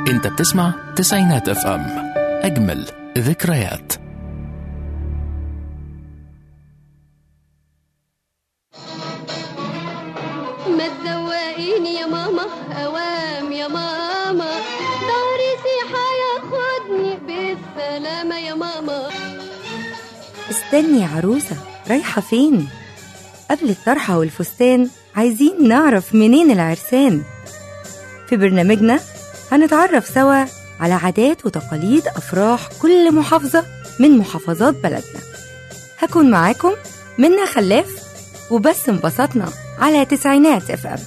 انت بتسمع تسعينات اف ام اجمل ذكريات ما تزوقيني يا ماما اوام يا ماما ظهري سيحة ياخدني بالسلامة يا ماما استني يا عروسة رايحة فين؟ قبل الطرحة والفستان عايزين نعرف منين العرسان في برنامجنا هنتعرف سوا على عادات وتقاليد أفراح كل محافظة من محافظات بلدنا هكون معاكم منا خلاف وبس انبسطنا على تسعينات اف ام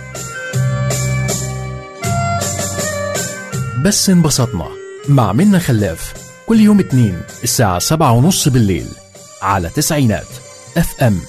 بس انبسطنا مع منا خلاف كل يوم اتنين الساعة سبعة ونص بالليل على تسعينات اف ام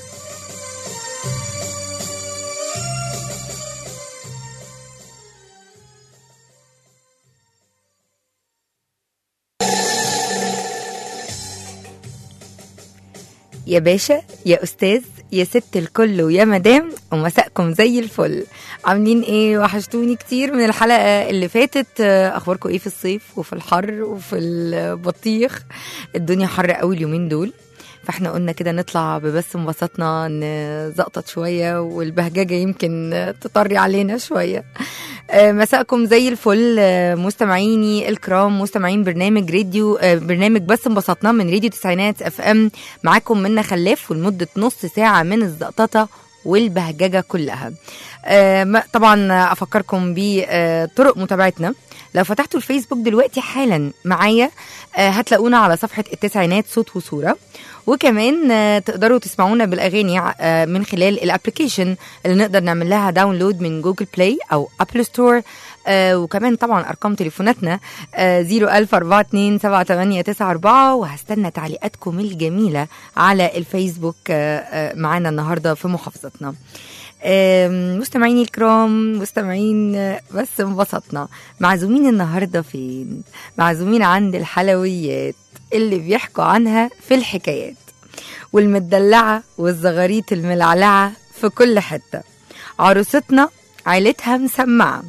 يا باشا يا استاذ يا ست الكل ويا مدام ومساءكم زي الفل عاملين ايه وحشتوني كتير من الحلقه اللي فاتت آه، اخباركم ايه في الصيف وفي الحر وفي البطيخ الدنيا حر قوي اليومين دول فاحنا قلنا كده نطلع ببس انبسطنا نزقطط شويه والبهججه يمكن تطري علينا شويه آه، مساءكم زي الفل آه، مستمعيني الكرام مستمعين برنامج راديو آه، برنامج بس انبسطنا من راديو تسعينات اف ام معاكم منا خلاف ولمده نص ساعه من الزقططه والبهججه كلها آه، ما- طبعا افكركم بطرق متابعتنا لو فتحتوا الفيسبوك دلوقتي حالا معايا آه، هتلاقونا على صفحه التسعينات صوت وصوره وكمان آه، تقدروا تسمعونا بالاغاني آه، من خلال الابلكيشن اللي نقدر نعمل لها داونلود من جوجل بلاي او ابل ستور آه وكمان طبعا ارقام تليفوناتنا آه 010427894 وهستنى تعليقاتكم الجميله على الفيسبوك آه آه معانا النهارده في محافظتنا آم، مستمعيني الكرام مستمعين آه، بس انبسطنا معزومين النهارده فين معزومين عند الحلويات اللي بيحكوا عنها في الحكايات والمدلعه والزغاريت الملعلعه في كل حته عروستنا عيلتها مسمعه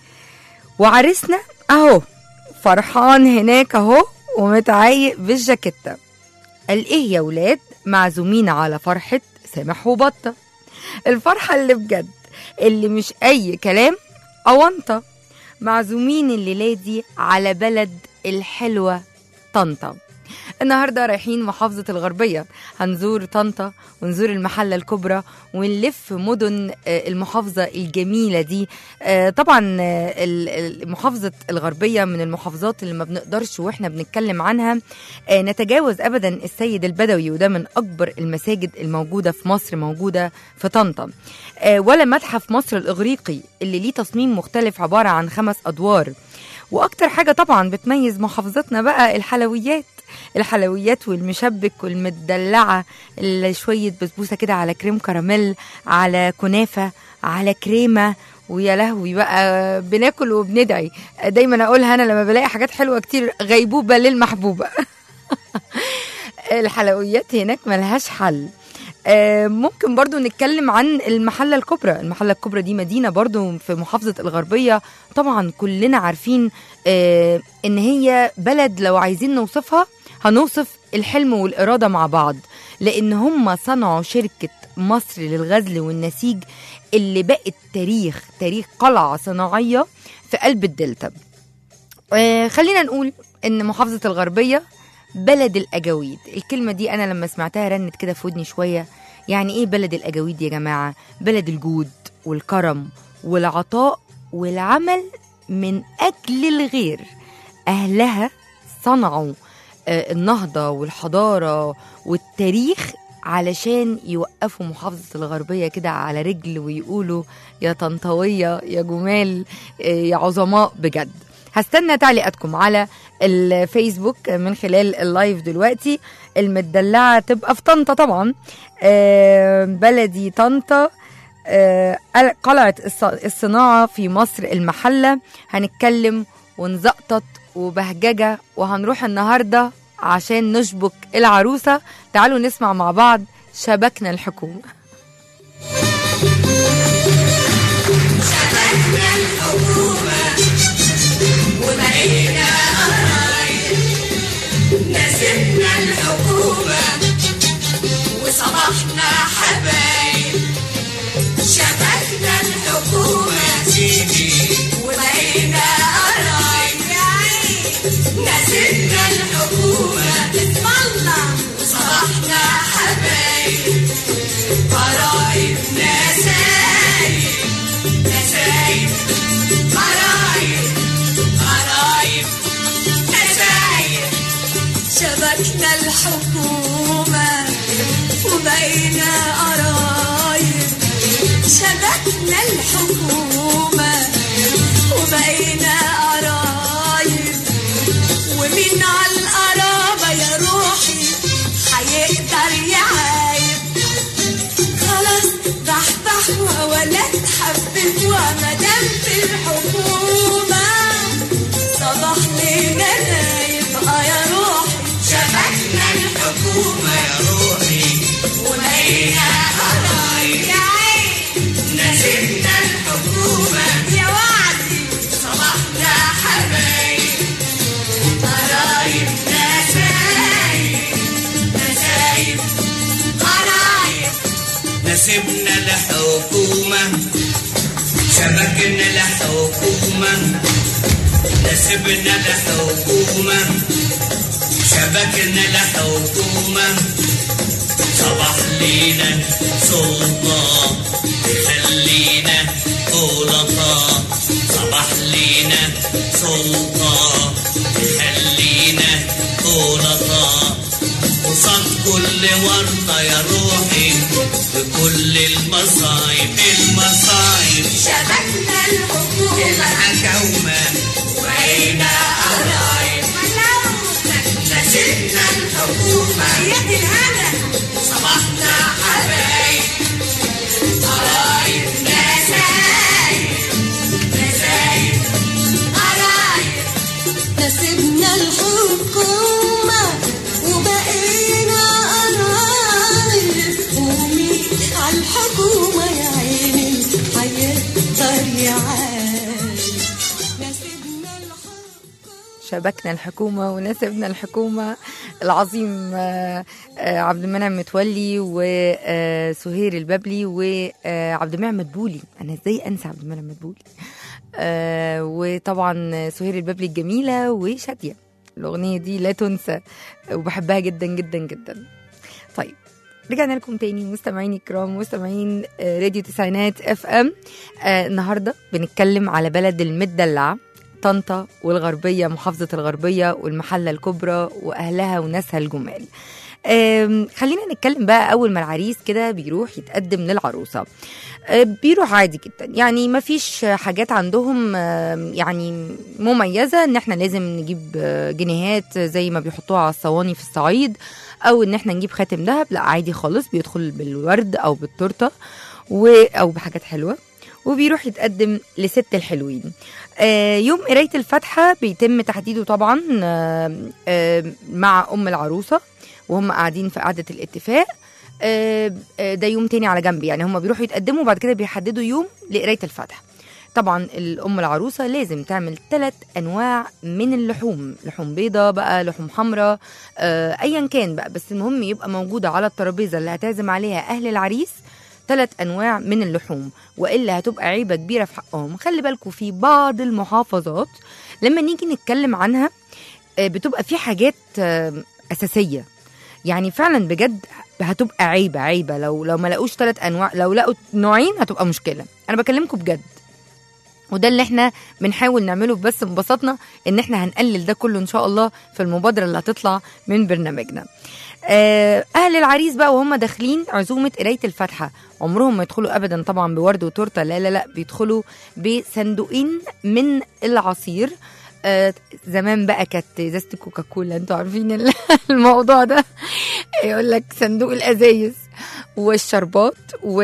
وعرسنا اهو فرحان هناك اهو ومتعايق بالجاكيته قال ايه يا ولاد معزومين على فرحه سامح وبطه الفرحه اللي بجد اللي مش اي كلام اونطه معزومين الليله دي على بلد الحلوه طنطا النهارده رايحين محافظة الغربية هنزور طنطا ونزور المحلة الكبرى ونلف مدن آه، المحافظة الجميلة دي آه، طبعا آه، ال- ال- محافظة الغربية من المحافظات اللي ما بنقدرش واحنا بنتكلم عنها آه، نتجاوز ابدا السيد البدوي وده من اكبر المساجد الموجودة في مصر موجودة في طنطا آه، ولا متحف مصر الاغريقي اللي ليه تصميم مختلف عبارة عن خمس ادوار واكتر حاجة طبعا بتميز محافظتنا بقى الحلويات الحلويات والمشبك والمدلعة اللي شوية بسبوسة كده على كريم كراميل على كنافة على كريمة ويا لهوي بقى بناكل وبندعي دايما اقولها انا لما بلاقي حاجات حلوه كتير غيبوبه للمحبوبه الحلويات هناك ملهاش حل آه، ممكن برضو نتكلم عن المحلة الكبرى المحلة الكبرى دي مدينة برضو في محافظة الغربية طبعا كلنا عارفين آه، ان هي بلد لو عايزين نوصفها هنوصف الحلم والإرادة مع بعض لأن هم صنعوا شركة مصر للغزل والنسيج اللي بقت تاريخ تاريخ قلعة صناعية في قلب الدلتا آه، خلينا نقول ان محافظة الغربية بلد الأجاويد الكلمة دي أنا لما سمعتها رنت كده في ودني شوية يعني إيه بلد الأجاويد يا جماعة بلد الجود والكرم والعطاء والعمل من أجل الغير أهلها صنعوا آه، النهضة والحضارة والتاريخ علشان يوقفوا محافظة الغربية كده على رجل ويقولوا يا طنطاوية يا جمال آه، يا عظماء بجد هستنى تعليقاتكم على الفيسبوك من خلال اللايف دلوقتي المدلعة تبقى في طنطا طبعا آه، بلدي طنطا آه، قلعة الص- الصناعة في مصر المحلة هنتكلم ونزقطط وبهججة وهنروح النهاردة عشان نشبك العروسة تعالوا نسمع مع بعض شبكنا الحكومة شبكنا الحكومة روحي وبقينا قرايب يا عين نزلنا الحكومة اسم الله وصبحنا حبايب قرايب نسايب نسايب قرايب قرايب نسايب شبكنا الحكومة وبقينا قرايب شبكنا الحكومة وبقينا قرايب ومين على القرابة يا روحي هيقدر يعايب خلاص بحبح ولا اتحبب ومدام في الحكومة صباح لينا نايب اه يا روحي شبكنا الحكومة يا روحي وبقينا قرايب يا عين نزلنا الحكومة يا وعدي صبحنا حبايب قرايب نسايب نسايب قرايب نسبنا الحكومة شبكنا الحكومة نسبنا الحكومة شبكنا الحكومة صبح لينا سلطة تخلينا غلطة صبح لينا سلطة تخلينا غلطة قصاد كل ورطة يا روحي بكل المصايب المصايب شبكنا الحكومة الحكومة وبقينا قرايب نزلنا الحكومة يد الهنا صبحنا حبايب قرايب نسايب نسايب قرايب نسيبنا الحكومة وبقينا قرايب ومين على الحكومة يا عيني هيقدر يعايب نسيبنا الحكومة شبكنا الحكومة ونسبنا الحكومة العظيم آه، آه، عبد المنعم متولي وسهير الببلي وعبد المنعم مدبولي أنا إزاي أنسى عبد المنعم مدبولي آه، وطبعا سهير الببلي الجميلة وشادية الأغنية دي لا تنسى وبحبها جدا جدا جدا طيب رجعنا لكم تاني مستمعيني الكرام مستمعين آه، راديو تسعينات اف ام آه النهارده بنتكلم على بلد المدلعه طنطا والغربيه محافظه الغربيه والمحله الكبرى واهلها وناسها الجمال آم، خلينا نتكلم بقى اول ما العريس كده بيروح يتقدم للعروسه آه، بيروح عادي جدا يعني ما فيش حاجات عندهم آم، يعني مميزه ان احنا لازم نجيب آه، جنيهات زي ما بيحطوها على الصواني في الصعيد او ان احنا نجيب خاتم ذهب لا عادي خالص بيدخل بالورد او بالتورته و او بحاجات حلوه وبيروح يتقدم لست الحلوين آه، يوم قرايه الفاتحه بيتم تحديده طبعا آه، آه، مع ام العروسه وهم قاعدين في قعده الاتفاق آه، آه، ده يوم تاني على جنب يعني هم بيروحوا يتقدموا وبعد كده بيحددوا يوم لقرايه الفاتحه طبعا الام العروسه لازم تعمل ثلاث انواع من اللحوم لحوم بيضه بقى لحوم حمراء آه، ايا كان بقى بس المهم يبقى موجوده على الترابيزه اللي هتعزم عليها اهل العريس ثلاث انواع من اللحوم والا هتبقى عيبه كبيره في حقهم خلي بالكم في بعض المحافظات لما نيجي نتكلم عنها آه، بتبقى في حاجات آه، اساسيه يعني فعلا بجد هتبقى عيبه عيبه لو لو ما لقوش ثلاث انواع لو لقوا نوعين هتبقى مشكله انا بكلمكم بجد وده اللي احنا بنحاول نعمله بس انبسطنا ان احنا هنقلل ده كله ان شاء الله في المبادره اللي هتطلع من برنامجنا آه، اهل العريس بقى وهم داخلين عزومه قرايه الفاتحه عمرهم ما يدخلوا ابدا طبعا بورد وتورته لا لا لا بيدخلوا بصندوقين من العصير آه زمان بقى كانت ازازه كوكاكولا انتوا عارفين ال- الموضوع ده يقول لك صندوق الازايز والشربات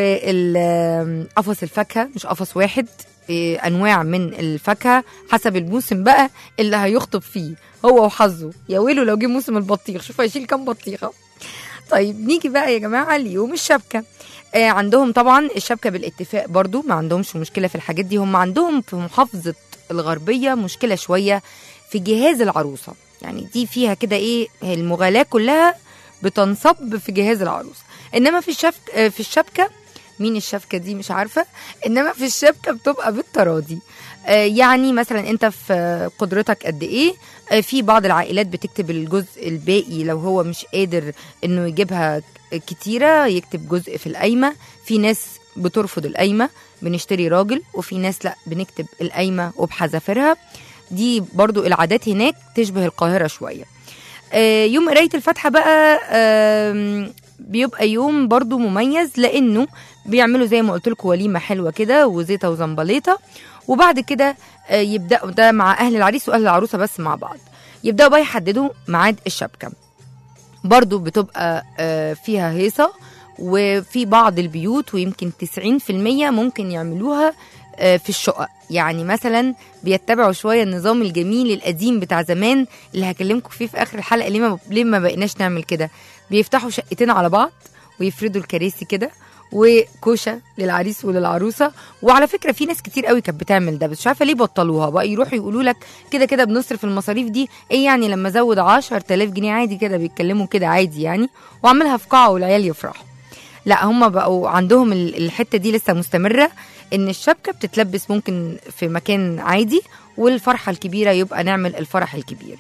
والقفص الفاكهه مش قفص واحد إيه، انواع من الفاكهه حسب الموسم بقى اللي هيخطب فيه هو وحظه يا ويله لو جه موسم البطيخ شوف هيشيل كام بطيخه طيب نيجي بقى يا جماعه ليوم الشبكه آه عندهم طبعا الشبكه بالاتفاق برضو ما عندهمش مشكله في الحاجات دي هم عندهم في محافظه الغربيه مشكله شويه في جهاز العروسه يعني دي فيها كده ايه المغالاه كلها بتنصب في جهاز العروسه انما في الشبك آه، في الشبكه مين الشبكه دي مش عارفه انما في الشبكه بتبقى بالتراضي آه، يعني مثلا انت في قدرتك قد ايه آه، في بعض العائلات بتكتب الجزء الباقي لو هو مش قادر انه يجيبها كتيره يكتب جزء في القايمه في ناس بترفض القايمه بنشتري راجل وفي ناس لا بنكتب القايمه وبحذافيرها دي برضو العادات هناك تشبه القاهره شويه آه، يوم قرايه الفاتحه بقى آم، بيبقى يوم برضو مميز لانه بيعملوا زي ما قلت لكم وليمه حلوه كده وزيته وزنبليطه وبعد كده آه، يبداوا ده مع اهل العريس واهل العروسه بس مع بعض يبداوا بقى يحددوا ميعاد الشبكه برضو بتبقى آه، فيها هيصه وفي بعض البيوت ويمكن 90% ممكن يعملوها آه، في الشقق يعني مثلا بيتبعوا شويه النظام الجميل القديم بتاع زمان اللي هكلمكم فيه في اخر الحلقه ليه ما ليه ما بقيناش نعمل كده بيفتحوا شقتين على بعض ويفردوا الكراسي كده وكوشه للعريس وللعروسه وعلى فكره في ناس كتير قوي كانت بتعمل ده بس مش عارفه ليه بطلوها بقى يروحوا يقولوا لك كده كده بنصرف المصاريف دي ايه يعني لما ازود 10000 جنيه عادي كده بيتكلموا كده عادي يعني واعملها في قاعه والعيال يفرحوا لا هم بقوا عندهم ال- الحته دي لسه مستمره ان الشبكه بتتلبس ممكن في مكان عادي والفرحه الكبيره يبقى نعمل الفرح الكبير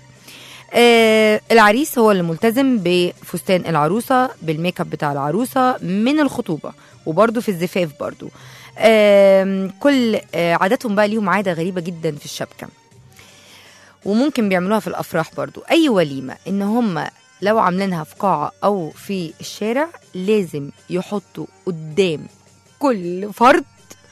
آه العريس هو اللي ملتزم بفستان العروسه بالميك اب بتاع العروسه من الخطوبه وبرده في الزفاف برده آه كل آه عاداتهم بقى ليهم عاده غريبه جدا في الشبكه وممكن بيعملوها في الافراح برضو اي وليمه ان هم لو عاملينها في قاعه او في الشارع لازم يحطوا قدام كل فرد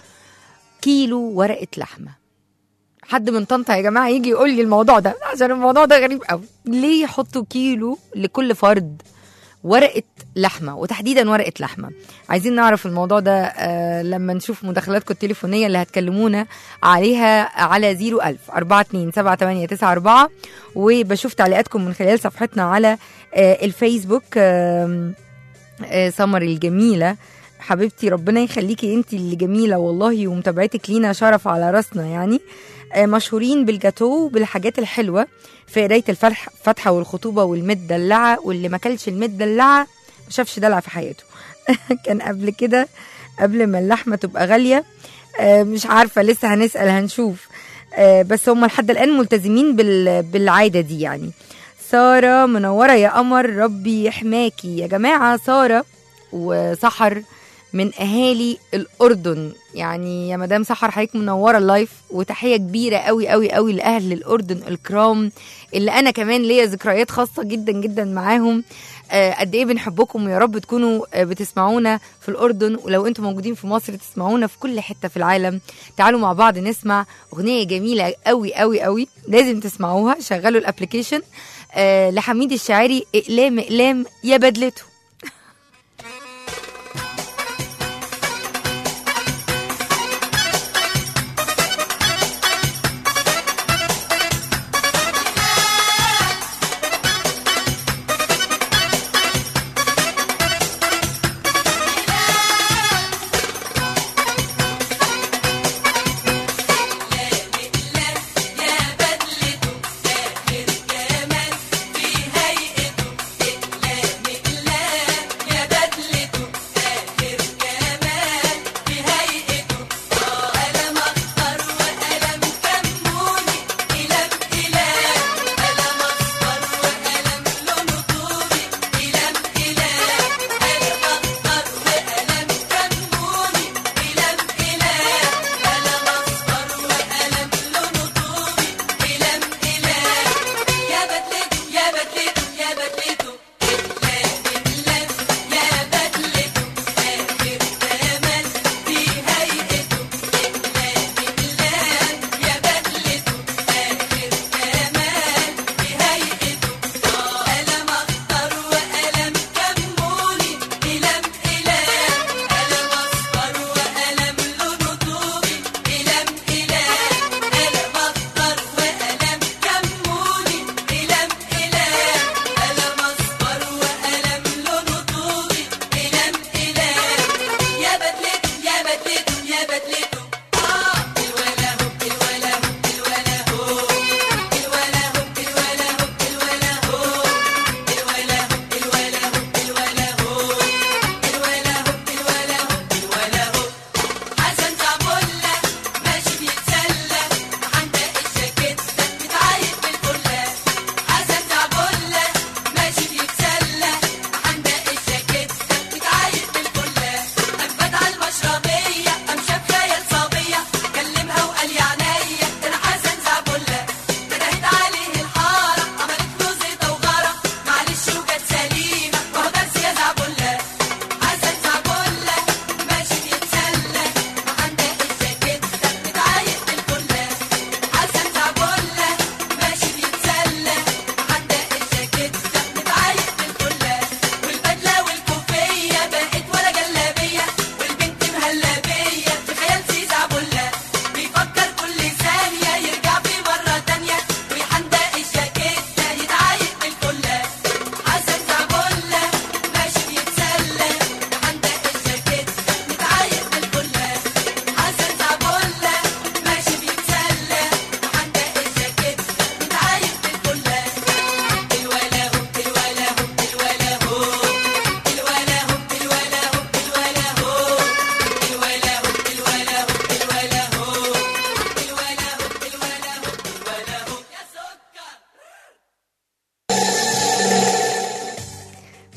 كيلو ورقه لحمه حد من طنطا يا جماعه يجي يقول لي الموضوع ده عشان الموضوع ده غريب قوي ليه يحطوا كيلو لكل فرد ورقه لحمه وتحديدا ورقه لحمه عايزين نعرف الموضوع ده آه لما نشوف مداخلاتكم التليفونيه اللي هتكلمونا عليها على 01000 42 7894 وبشوف تعليقاتكم من خلال صفحتنا على آه الفيسبوك آه آه سمر الجميله حبيبتي ربنا يخليكي انت اللي جميله والله ومتابعتك لينا شرف على راسنا يعني آه، مشهورين بالجاتو وبالحاجات الحلوه في قرايه الفرح فتحه والخطوبه والمدلعه واللي ما كلش المدلعه ما شافش دلع في حياته كان قبل كده قبل ما اللحمه تبقى غاليه آه، مش عارفه لسه هنسال هنشوف آه، بس هم لحد الان ملتزمين بال- بالعاده دي يعني ساره منوره يا قمر ربي يحماكي يا جماعه ساره وسحر من اهالي الاردن يعني يا مدام سحر حضرتك منوره اللايف وتحيه كبيره قوي قوي قوي لاهل الاردن الكرام اللي انا كمان ليا ذكريات خاصه جدا جدا معاهم آه، قد ايه بنحبكم ويا رب تكونوا آه، بتسمعونا في الاردن ولو انتم موجودين في مصر تسمعونا في كل حته في العالم تعالوا مع بعض نسمع اغنيه جميله قوي قوي قوي لازم تسمعوها شغلوا الابلكيشن آه، لحميد الشاعري اقلام اقلام يا بدلته يا بدلته آخر كمان في هيئته إقلام إقلام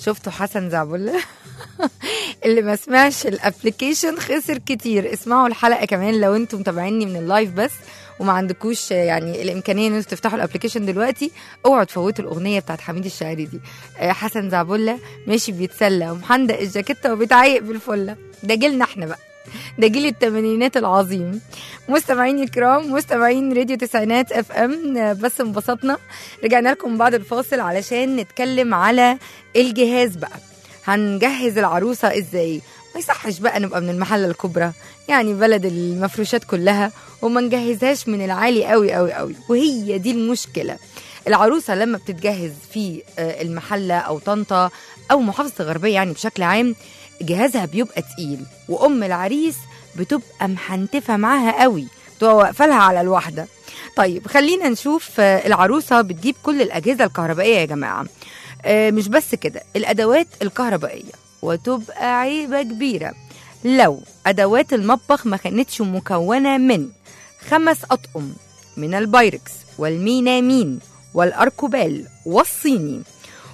شفتوا حسن زعبله اللي ما سمعش الابلكيشن خسر كتير اسمعوا الحلقه كمان لو انتم متابعيني من اللايف بس وما عندكوش يعني الامكانيه ان انتوا تفتحوا الابلكيشن دلوقتي اوعوا تفوتوا الاغنيه بتاعت حميد الشاعري دي آه، حسن زعبله ماشي بيتسلى ومحندق الجاكيته وبيتعيق بالفله ده جيلنا احنا بقى ده جيل الثمانينات العظيم مستمعين الكرام مستمعين راديو تسعينات اف ام بس انبسطنا رجعنا لكم بعد الفاصل علشان نتكلم على الجهاز بقى هنجهز العروسه ازاي ما يصحش بقى نبقى من المحله الكبرى يعني بلد المفروشات كلها وما نجهزهاش من العالي قوي قوي قوي وهي دي المشكله العروسه لما بتتجهز في آه، المحله او طنطا او محافظه الغربيه يعني بشكل عام جهازها بيبقى تقيل وام العريس بتبقى محنتفه معاها قوي بتبقى واقفه لها على الواحده طيب خلينا نشوف آه، العروسه بتجيب كل الاجهزه الكهربائيه يا جماعه آه، مش بس كده الادوات الكهربائيه وتبقى عيبه كبيره لو ادوات المطبخ ما كانتش مكونه من خمس اطقم من البايركس والمينامين والاركوبال والصيني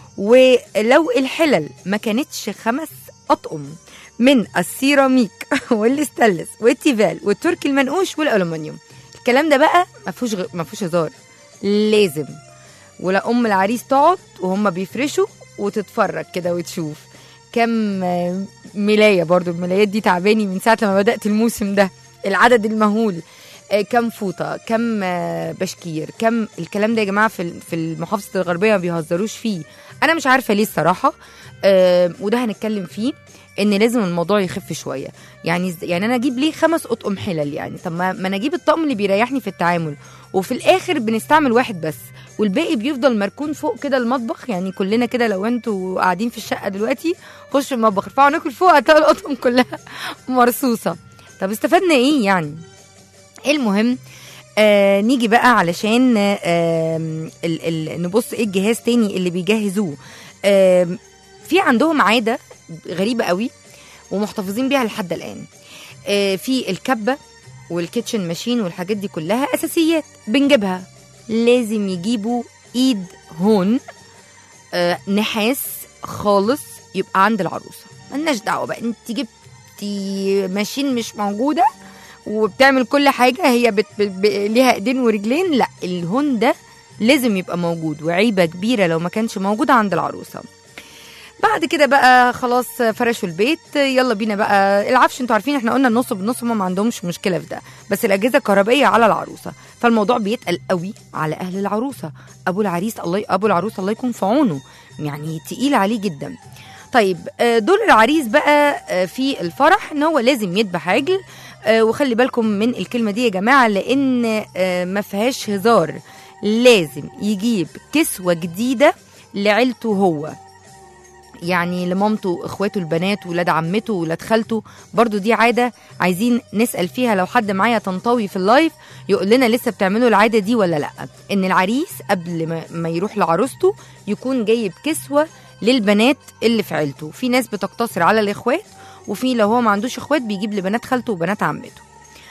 ولو الحلل ما كانتش خمس اطقم من السيراميك والاستانلس والتيفال والتركي المنقوش والالومنيوم الكلام ده بقى ما فيهوش غ... ما فيهوش هزار لازم ولا ام العريس تقعد وهم بيفرشوا وتتفرج كده وتشوف كم آه، ملايه برضو الملايات دي تعباني من ساعه لما بدات الموسم ده العدد المهول آه، كم فوطه كم آه، بشكير كم الكلام ده يا جماعه في ال- في المحافظه الغربيه ما بيهزروش فيه انا مش عارفه ليه الصراحه آه، وده هنتكلم فيه ان لازم الموضوع يخف شويه يعني إز- يعني انا اجيب ليه خمس اطقم حلل يعني طب ما ما انا اجيب الطقم اللي بيريحني في التعامل وفي الاخر بنستعمل واحد بس والباقي بيفضل مركون فوق كده المطبخ يعني كلنا كده لو انتوا قاعدين في الشقه دلوقتي خشوا المطبخ ارفعوا ناكل فوق هتلاقوا الاطقم كلها مرصوصه طب استفدنا ايه يعني المهم آه نيجي بقى علشان آه ال ال نبص ايه الجهاز تاني اللي بيجهزوه آه في عندهم عاده غريبه قوي ومحتفظين بيها لحد الان آه في الكبه والكيتشن ماشين والحاجات دي كلها اساسيات بنجيبها لازم يجيبوا ايد هون آه نحاس خالص يبقى عند العروسه ملناش دعوه بقى انت جبتي ماشين مش موجوده وبتعمل كل حاجه هي بت... ب... ب... ليها ايدين ورجلين لا الهون ده لازم يبقى موجود وعيبه كبيره لو ما كانش موجود عند العروسه بعد كده بقى خلاص فرشوا البيت يلا بينا بقى العفش انتوا عارفين احنا قلنا النص بالنص هم ما عندهمش مشكله في ده بس الاجهزه الكهربائيه على العروسه فالموضوع بيتقل قوي على اهل العروسه ابو العريس الله ابو العروسه الله يكون في عونه يعني تقيل عليه جدا طيب آه، دور العريس بقى آه، في الفرح ان هو لازم يذبح عجل آه، وخلي بالكم من الكلمه دي يا جماعه لان آه، ما فيهاش هزار لازم يجيب كسوه جديده لعيلته هو يعني لمامته اخواته البنات ولاد عمته ولاد خالته برضو دي عاده عايزين نسال فيها لو حد معايا تنطوي في اللايف يقول لنا لسه بتعملوا العاده دي ولا لا ان العريس قبل ما, ما يروح لعروسته يكون جايب كسوه للبنات اللي في عيلته في ناس بتقتصر على الاخوات وفي لو هو ما عندوش اخوات بيجيب لبنات خالته وبنات عمته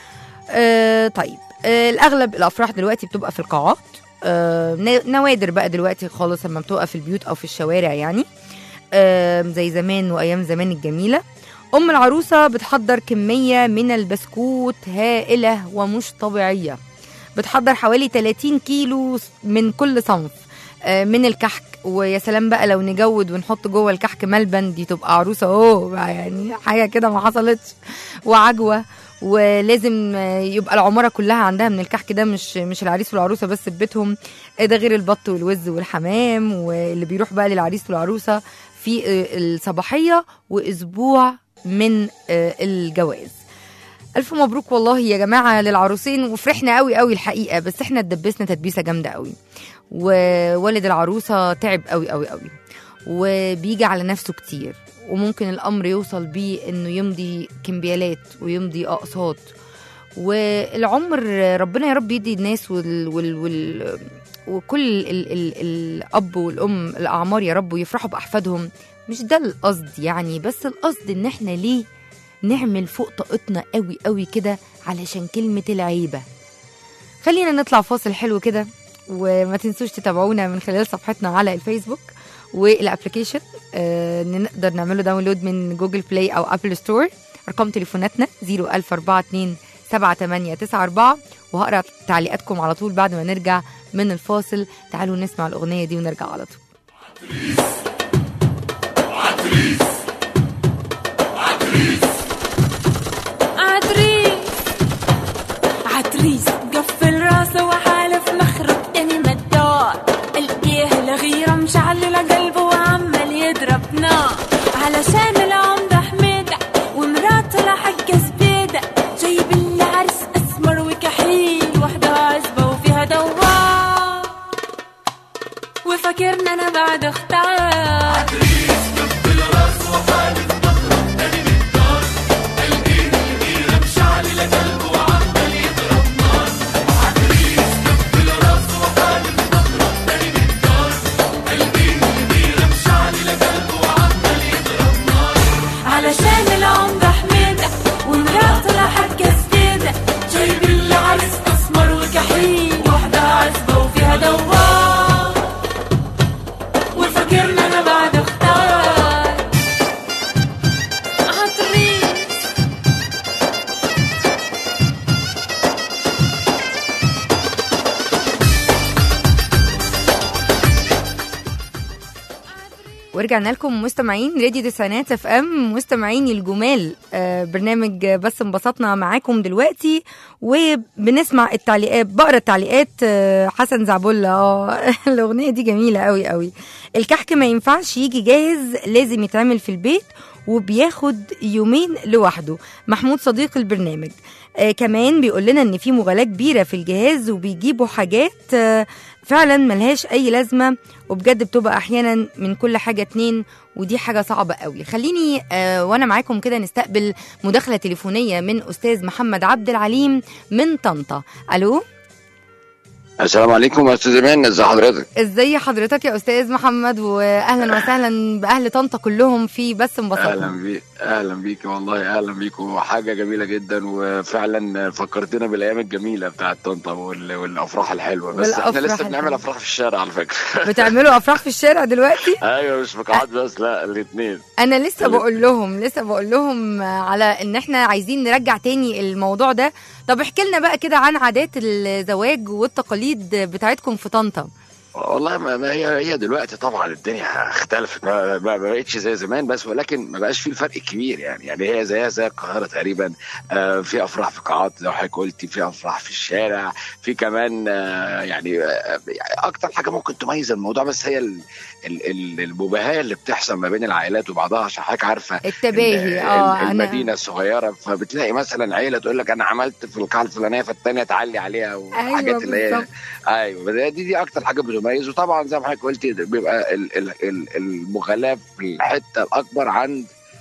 آه طيب آه الاغلب الافراح دلوقتي بتبقى في القاعات آه نا- نوادر بقى دلوقتي خالص لما بتبقى في البيوت او في الشوارع يعني آه زي زمان وايام زمان الجميله ام العروسه بتحضر كميه من البسكوت هائله ومش طبيعيه بتحضر حوالي 30 كيلو من كل صنف آه، من الكحك ويا سلام بقى لو نجود ونحط جوه الكحك ملبن دي تبقى عروسه اوه بقى يعني حاجه كده ما حصلتش وعجوه ولازم آه، يبقى العماره كلها عندها من الكحك ده مش مش العريس والعروسه بس في بيتهم آه، ده غير البط والوز والحمام واللي بيروح بقى للعريس والعروسه في آه، الصباحيه واسبوع من آه، الجواز الف مبروك والله يا جماعه للعروسين وفرحنا قوي قوي الحقيقه بس احنا اتدبسنا تدبيسه جامده قوي ووالد العروسه تعب قوي قوي قوي وبيجي على نفسه كتير وممكن الامر يوصل بيه انه يمضي كمبيالات ويمضي اقساط والعمر ربنا يا رب يدي الناس وال, وال, وال وكل ال ال الاب والام الاعمار يا رب ويفرحوا باحفادهم مش ده القصد يعني بس القصد ان احنا ليه نعمل فوق طاقتنا قوي قوي كده علشان كلمه العيبه خلينا نطلع فاصل حلو كده وما تنسوش تتابعونا من خلال صفحتنا على الفيسبوك والابلكيشن آه نقدر نعمله داونلود من جوجل بلاي او ابل ستور ارقام تليفوناتنا 01042 7894 وهقرا تعليقاتكم على طول بعد ما نرجع من الفاصل تعالوا نسمع الاغنيه دي ونرجع على طول عتريس عتريس قفل راسه وحالف مخرب اني مدار القيه الغيرة مشعللة قلبه وعمال يضرب نار علشان العمدة حميدة ومراته لحق زبيدة جايب لي عرس اسمر وكحيل وحدة عزبة وفيها دوار وفاكرنا انا بعد اختار علشان العمدة حميدة ومراته لحق زبيدة جايب لي عرس اسمر وكحيل وحدة عزبة وفيها دوار وفاكرنا انا بعد اختار عطريس ورجعنا لكم مستمعين راديو تسعينات اف ام مستمعين الجمال آه برنامج بس انبسطنا معاكم دلوقتي وبنسمع التعليقات بقرا التعليقات آه حسن زعبولة اه الاغنيه دي جميله قوي قوي الكحك ما ينفعش يجي جاهز لازم يتعمل في البيت وبياخد يومين لوحده محمود صديق البرنامج آه كمان بيقول لنا ان في مغالاة كبيرة في الجهاز وبيجيبوا حاجات آه فعلا ملهاش اي لازمة وبجد بتبقى احيانا من كل حاجة اتنين ودي حاجة صعبة قوي خليني آه وانا معاكم كده نستقبل مداخلة تليفونية من استاذ محمد عبد العليم من طنطا الو السلام عليكم يا استاذ ايمان ازي حضرتك ازاي حضرتك يا استاذ محمد واهلا وسهلا باهل طنطا كلهم في بس انبسطنا اهلا بيك اهلا بيك والله اهلا بيك وحاجه جميله جدا وفعلا فكرتنا بالايام الجميله بتاعت طنطا وال- والافراح الحلوه بس احنا والأفراح لسه بنعمل الحلوة. افراح في الشارع على فكره بتعملوا افراح في الشارع دلوقتي ايوه مش في قاعات بس لا الاثنين انا لسه بقول لهم لسه بقول لهم على ان احنا عايزين نرجع تاني الموضوع ده طب احكي لنا بقى كده عن عادات الزواج والتقاليد بتاعتكم في طنطا والله ما ما هي هي دلوقتي طبعا الدنيا اختلفت ما, ما ما بقتش زي زمان بس ولكن ما بقاش في الفرق الكبير يعني يعني هي زيها زي القاهره تقريبا آه في افراح في قاعات زي ما حضرتك قلتي في افراح في الشارع في كمان آه يعني آه يعني اكتر حاجه ممكن تميز الموضوع بس هي ال- ال- ال- المباهاه اللي بتحصل ما بين العائلات وبعضها عشان حضرتك عارفه التباهي ال- اه ال- انا المدينه الصغيره فبتلاقي مثلا عيله تقول لك انا عملت في القاعه الفلانيه فالثانيه تعلي عليها وحاجات ايوه اللي هي بالظبط ايوه بس دي دي اكتر حاجه بتميز وطبعا زي ما حضرتك قلتي بيبقى ال- ال- ال- المغالاه في الحته الاكبر عند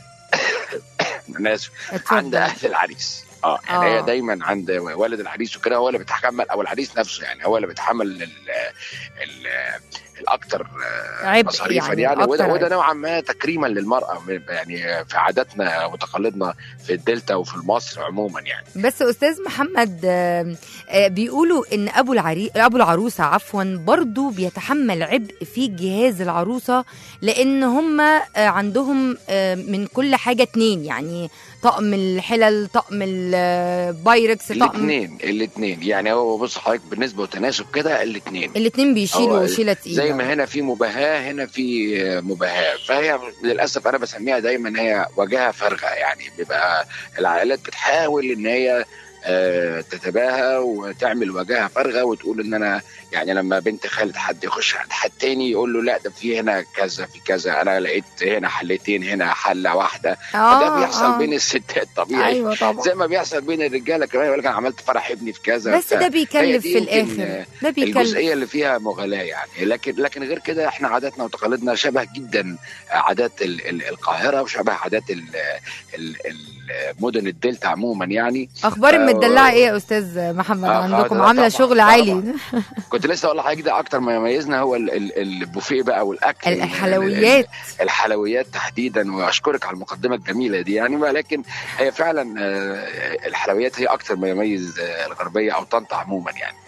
انا اسف عند اتفضل اهل العريس اه يعني آه. هي دايما عند والد العريس وكده هو اللي بيتحمل او العريس نفسه يعني هو اللي بيتحمل ال ال الاكثر عبء مصاريفا يعني يعني, وده, الأكتر وده عبء. نوعا ما تكريما للمراه يعني في عاداتنا وتقاليدنا في الدلتا وفي مصر عموما يعني بس استاذ محمد آه، آه، بيقولوا ان ابو العري ابو العروسه عفوا برضو بيتحمل عبء في جهاز العروسه لان هم آه، عندهم آه، من كل حاجه اتنين يعني طقم الحلل طقم البايركس طقم الاثنين الاثنين يعني هو بص حضرتك بالنسبه وتناسب كده الاثنين الاتنين بيشيلوا هو شيله تقيله زي ما هنا في مباهاه هنا في مباهاه فهي للاسف انا بسميها دايما هي واجهه فارغه يعني بيبقى العائلات بتحاول ان هي آه، تتباهى وتعمل واجهه فارغه وتقول ان انا يعني لما بنت خالد حد يخش عند حد تاني يقول له لا ده في هنا كذا في كذا انا لقيت هنا حلتين هنا حله واحده فده بيحصل آه. بين الستات طبيعي ايوه طبعا زي ما بيحصل بين الرجاله كمان يقول لك انا عملت فرح ابني في كذا بس ده هي بيكلف دي في يمكن، الاخر آه، ده بيكلف الجزئيه اللي فيها مغالاه يعني لكن لكن غير كده احنا عاداتنا وتقاليدنا شبه جدا عادات ال- ال- القاهره وشبه عادات ال- ال- المدن الدلتا عموما يعني اخبار آه، المدلعه ايه يا استاذ محمد آه، عندكم آه، عامله طبعاً، شغل طبعاً. عالي كنت لسه اقول لحضرتك ده اكتر ما يميزنا هو ال- ال- البوفيه بقى والاكل ال- الحلويات الحلويات تحديدا واشكرك على المقدمه الجميله دي يعني ولكن هي فعلا آه، الحلويات هي اكتر ما يميز آه، الغربيه او طنطا عموما يعني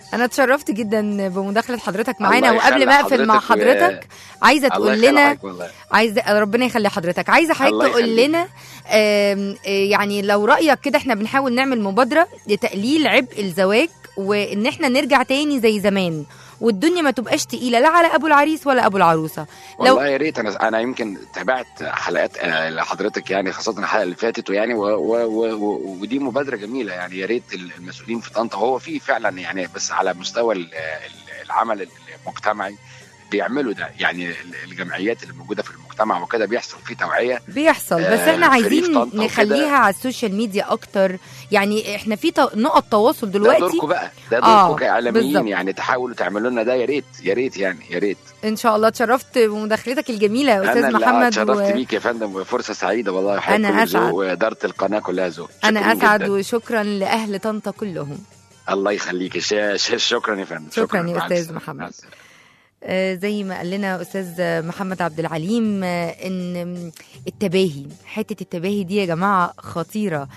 انا اتشرفت جدا بمداخله حضرتك معانا الله وقبل يخلي ما اقفل مع حضرتك و- حضرتك عايزه الله تقول يخلي لنا حضرتك والله. عايزه ربنا يخلي حضرتك عايزه حضرتك الله تقول يخليك. لنا آم، آه، يعني لو رايك كده احنا بنحاول نعمل مبادره لتقليل عبء الزواج وان احنا نرجع تاني زي زمان والدنيا ما تبقاش تقيله لا على ابو العريس ولا ابو العروسه لو والله يا ريت انا انا يمكن تابعت حلقات آه، لحضرتك يعني خاصه الحلقه اللي فاتت ويعني و و و و ودي مبادره جميله يعني يا ريت المسؤولين في طنطا هو في فعلا يعني بس على مستوى ال- ال- العمل المجتمعي بيعملوا ده يعني الجمعيات اللي موجوده في المجتمع وكده بيحصل فيه توعيه بيحصل بس آه، احنا في ريف عايزين طنطا وكده. نخليها على السوشيال ميديا اكتر يعني احنا في تو- نقط تواصل ده دلوقتي دوركم بقى ده آه، دوركم كاعلاميين بالظبط. يعني تحاولوا تعملوا لنا ده يا ريت يا ريت يعني يا ريت ان شاء الله اتشرفت بمداخلتك الجميله يا استاذ انا اللي محمد اتشرفت و... بيك يا فندم وفرصه سعيده والله أنا كل ذوق أسعد. واداره القناه كلها ذوق انا شكراً اسعد جداً. وشكرا لاهل طنطا كلهم الله يخليك ش- ش- شكرا يا فندم شكراً يا مع أستاذ السلامة. محمد. مع السلامة. آه، زي ما قال لنا استاذ محمد عبد العليم آه، ان التباهي حته التباهي دي يا جماعه خطيره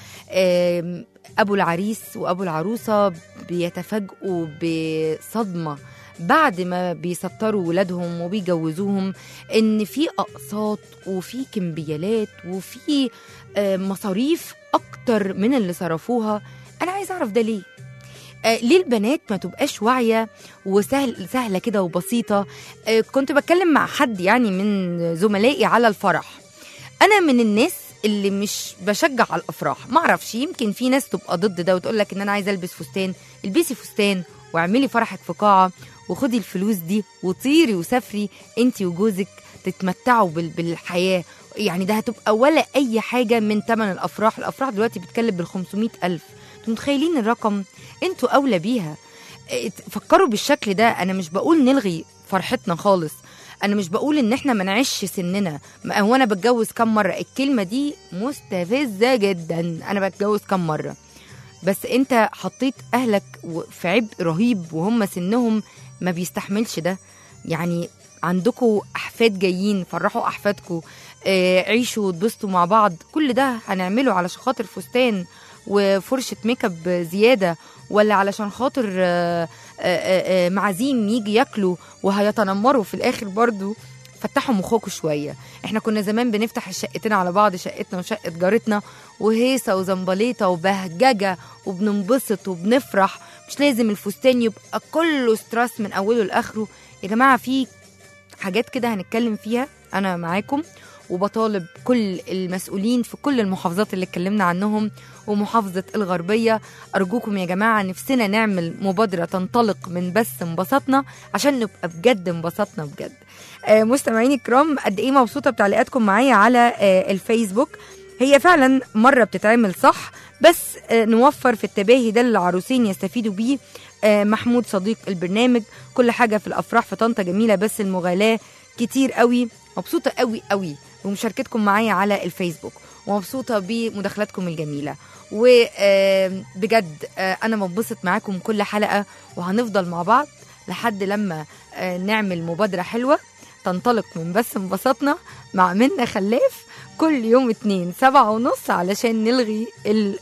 آم، ابو العريس وابو العروسه بيتفاجئوا بصدمه بعد ما بيسطروا ولادهم وبيجوزوهم ان في اقساط وفي كمبيالات وفي آه، مصاريف اكتر من اللي صرفوها انا عايز اعرف ده ليه آه، ليه البنات ما تبقاش واعيه وسهل سهله كده وبسيطه آه، كنت بتكلم مع حد يعني من زملائي على الفرح انا من الناس اللي مش بشجع على الافراح ما اعرفش يمكن في ناس تبقى ضد ده وتقول لك ان انا عايزه البس فستان البسي فستان واعملي فرحك في قاعه وخدي الفلوس دي وطيري وسافري انت وجوزك تتمتعوا بال- بالحياه يعني ده هتبقى ولا اي حاجه من ثمن الافراح الافراح دلوقتي بتكلف بال 500 الف انتوا متخيلين الرقم انتوا اولى بيها اه، فكروا بالشكل ده انا مش بقول نلغي فرحتنا خالص انا مش بقول ان احنا ما نعيش سننا ما هو انا بتجوز كم مره الكلمه دي مستفزه جدا انا بتجوز كم مره بس انت حطيت اهلك و- في عبء رهيب وهم سنهم ما بيستحملش ده يعني عندكم احفاد جايين فرحوا احفادكم آه عيشوا واتبسطوا مع بعض كل ده هنعمله علشان خاطر فستان وفرشه ميك اب زياده ولا علشان خاطر آه آه آه آه، معازيم يجي ياكلوا وهيتنمروا في الاخر برضو فتحوا مخكم شويه احنا كنا زمان بنفتح الشقتين على بعض شقتنا وشقه جارتنا وهيصه وزنبليطه وبهججه وبننبسط وبنفرح مش لازم الفستان يبقى كله ستراس من اوله لاخره يا جماعه في حاجات كده هنتكلم فيها انا معاكم وبطالب كل المسؤولين في كل المحافظات اللي اتكلمنا عنهم ومحافظة الغربية أرجوكم يا جماعة نفسنا نعمل مبادرة تنطلق من بس انبسطنا عشان نبقى بجد انبسطنا بجد آه، مستمعيني الكرام قد ايه مبسوطة بتعليقاتكم معايا على آه، الفيسبوك هي فعلا مرة بتتعمل صح بس آه، نوفر في التباهي ده اللي العروسين يستفيدوا بيه آه، محمود صديق البرنامج كل حاجة في الأفراح في طنطا جميلة بس المغالاة كتير قوي مبسوطة قوي قوي بمشاركتكم معايا على الفيسبوك ومبسوطة بمداخلاتكم الجميلة وبجد أنا بنبسط معاكم كل حلقة وهنفضل مع بعض لحد لما آه، نعمل مبادرة حلوة تنطلق من بس انبسطنا مع منا خلاف كل يوم اتنين سبعة ونص علشان نلغي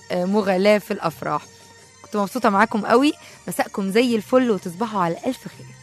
المغالاة في الأفراح كنت مبسوطة معاكم قوي مساءكم زي الفل وتصبحوا على ألف خير